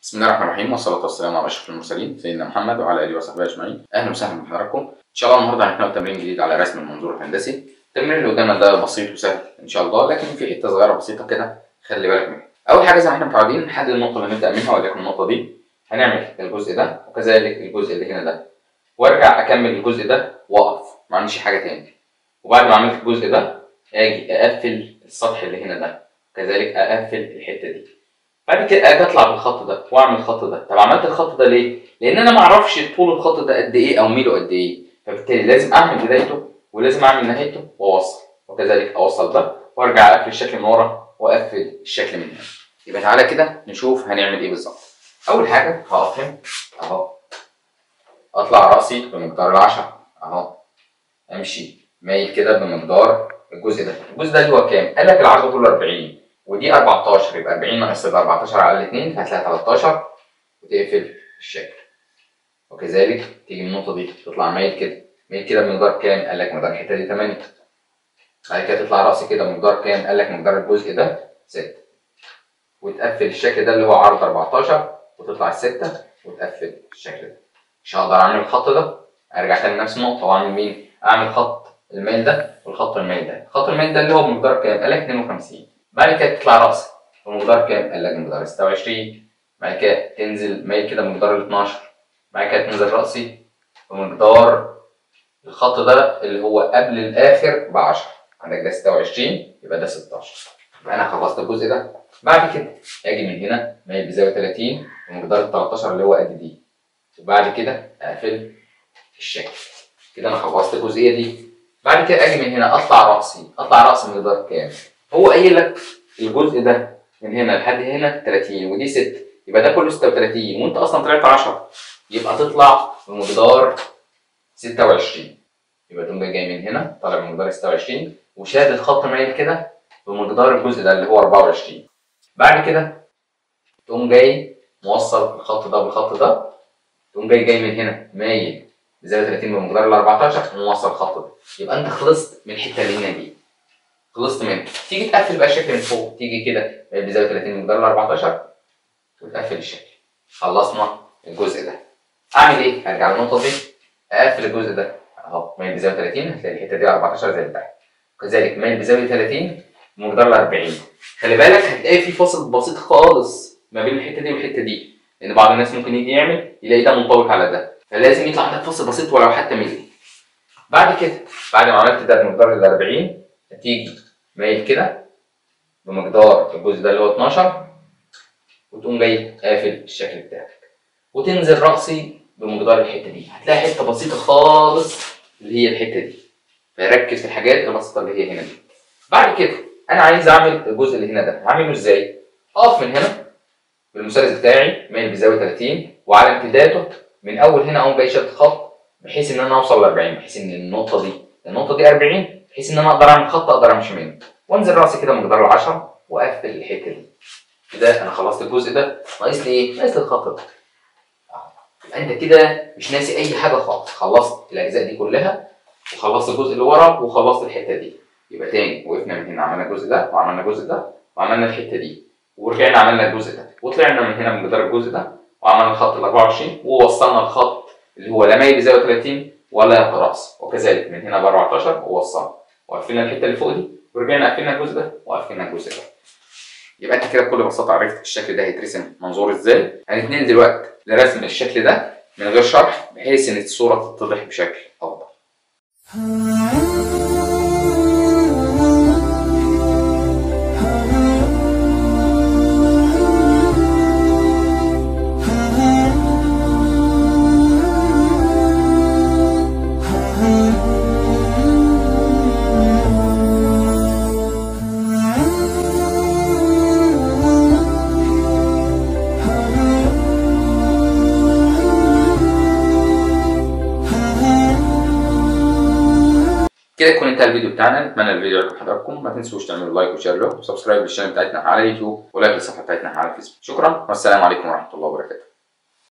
بسم الله الرحمن الرحيم والصلاة والسلام على أشرف المرسلين سيدنا محمد وعلى آله وصحبه أجمعين أهلا وسهلا بحضراتكم إن شاء الله النهاردة هنكمل تمرين جديد على رسم المنظور الهندسي التمرين اللي قدامنا ده بسيط وسهل إن شاء الله لكن في حتة صغيرة بسيطة كده خلي بالك منها أول حاجة زي ما احنا متعودين نحدد النقطة اللي نبدأ منها وليكن النقطة دي هنعمل الجزء ده وكذلك الجزء اللي هنا ده وارجع أكمل الجزء ده وأقف ما أعملش حاجة تاني وبعد ما عملت الجزء ده أجي أقفل السطح اللي هنا ده كذلك أقفل الحتة دي بعد كده اجي اطلع بالخط ده واعمل الخط ده طب عملت الخط ده ليه لان انا ما اعرفش طول الخط ده قد ايه او ميله قد ايه فبالتالي لازم اعمل بدايته ولازم اعمل نهايته واوصل وكذلك اوصل ده وارجع اقفل الشكل من ورا واقفل الشكل من هنا يبقى تعالى كده نشوف هنعمل ايه بالظبط اول حاجه هقف هنا اهو اطلع راسي بمقدار العشرة اهو امشي مايل كده بمقدار الجزء ده الجزء ده اللي هو كام قال لك العرض طوله 40 ودي 14 يبقى 40 ناقص 14 على الاثنين فهتلاقي 13 وتقفل الشكل وكذلك تيجي من النقطة دي تطلع مايل كده مايل كده بمقدار كام؟ قال لك مقدار الحتة دي 8 بعد كده تطلع راسي كده بمقدار كام؟ قال لك مقدار الجزء ده 6 وتقفل الشكل ده اللي هو عرض 14 وتطلع الستة وتقفل الشكل ده مش هقدر اعمل الخط ده ارجع تاني لنفس النقطة واعمل مين؟ اعمل خط الميل ده والخط الميل ده خط الميل ده اللي هو بمقدار كام؟ قال لك 52 بعد كده تطلع راسك بمقدار كام؟ قال لك مقدار 26 بعد كده تنزل مايل كده بمقدار ال 12 بعد كده تنزل راسي بمقدار الخط ده اللي هو قبل الاخر ب 10 عندك ده 26 يبقى ده 16 يبقى انا خلصت الجزء ده بعد كده اجي من هنا مايل بزاويه 30 بمقدار ال 13 اللي هو قد دي وبعد كده اقفل الشكل كده انا خلصت الجزئيه دي بعد كده اجي من هنا اطلع راسي اطلع راسي بمقدار كام؟ هو قايل لك الجزء ده من هنا لحد هنا 30 ودي 6 يبقى ده كله 36 وانت اصلا طلعت 10 يبقى تطلع بمقدار 26 يبقى تقوم جاي من هنا طالع بمقدار 26 وشادد خط مايل كده بمقدار الجزء ده اللي هو 24 بعد كده تقوم جاي موصل الخط ده بالخط ده تقوم جاي جاي من هنا مايل بزاويه 30 بمقدار ال 14 وموصل الخط ده يبقى انت خلصت من الحته اللي هنا دي خلصت منه تيجي تقفل بقى الشكل من فوق تيجي كده بزاويه 30 مقدار ال 14 وتقفل الشكل خلصنا الجزء ده اعمل ايه؟ ارجع للنقطه دي اقفل الجزء ده اهو مايل بزاويه 30 هتلاقي الحته دي 14 زي بتاعتي كذلك مايل بزاويه 30 مقدار ال 40 خلي بالك هتلاقي في فاصل بسيط خالص ما بين الحته دي والحته دي لان بعض الناس ممكن يجي يعمل يلاقي ده منطبق على ده فلازم يطلع عندك فاصل بسيط ولو حتى ملي بعد كده بعد ما عملت ده بمقدار ال 40 هتيجي مايل كده بمقدار الجزء ده اللي هو 12 وتقوم جاي قافل الشكل بتاعك وتنزل رأسي بمقدار الحتة دي هتلاقي حتة بسيطة خالص اللي هي الحتة دي فركز في الحاجات البسيطة اللي هي هنا دي بعد كده أنا عايز أعمل الجزء اللي هنا ده هعمله إزاي؟ أقف من هنا بالمثلث بتاعي مايل بزاوية 30 وعلى امتداده من أول هنا أقوم جاي شاد خط بحيث إن أنا أوصل ل 40 بحيث إن النقطة دي النقطة دي 40 بحيث إن أنا أقدر أعمل خط أقدر أمشي منه وانزل راسي كده مقدار ال 10 واقفل الحته دي كده انا خلصت الجزء ده ناقص لي ايه؟ ناقص لي الخط ده يبقى انت كده مش ناسي اي حاجه خالص خلصت الاجزاء دي كلها وخلصت الجزء اللي ورا وخلصت الحته دي يبقى تاني وقفنا من هنا عملنا الجزء ده وعملنا الجزء ده وعملنا الحته دي ورجعنا عملنا الجزء ده وطلعنا من هنا من مقدار الجزء ده وعملنا الخط ال 24 ووصلنا الخط اللي هو لا مايل بزاويه 30 ولا راس وكذلك من هنا ب 14 ووصلنا وقفلنا الحته اللي فوق دي ورجعنا قفلنا الجزء ده وقفلنا الجزء ده يبقى انت كده بكل بساطه عرفت الشكل ده هيترسم منظور ازاي هنتنقل دلوقتي لرسم الشكل ده من غير شرح بحيث ان الصوره تتضح بشكل افضل كده يكون انتهى الفيديو بتاعنا نتمنى الفيديو يعجب حضراتكم ما تنسوش تعملوا لايك وشير له وسبسكرايب للشانل بتاعتنا على اليوتيوب ولايك للصفحه بتاعتنا على الفيسبوك شكرا والسلام عليكم ورحمه الله وبركاته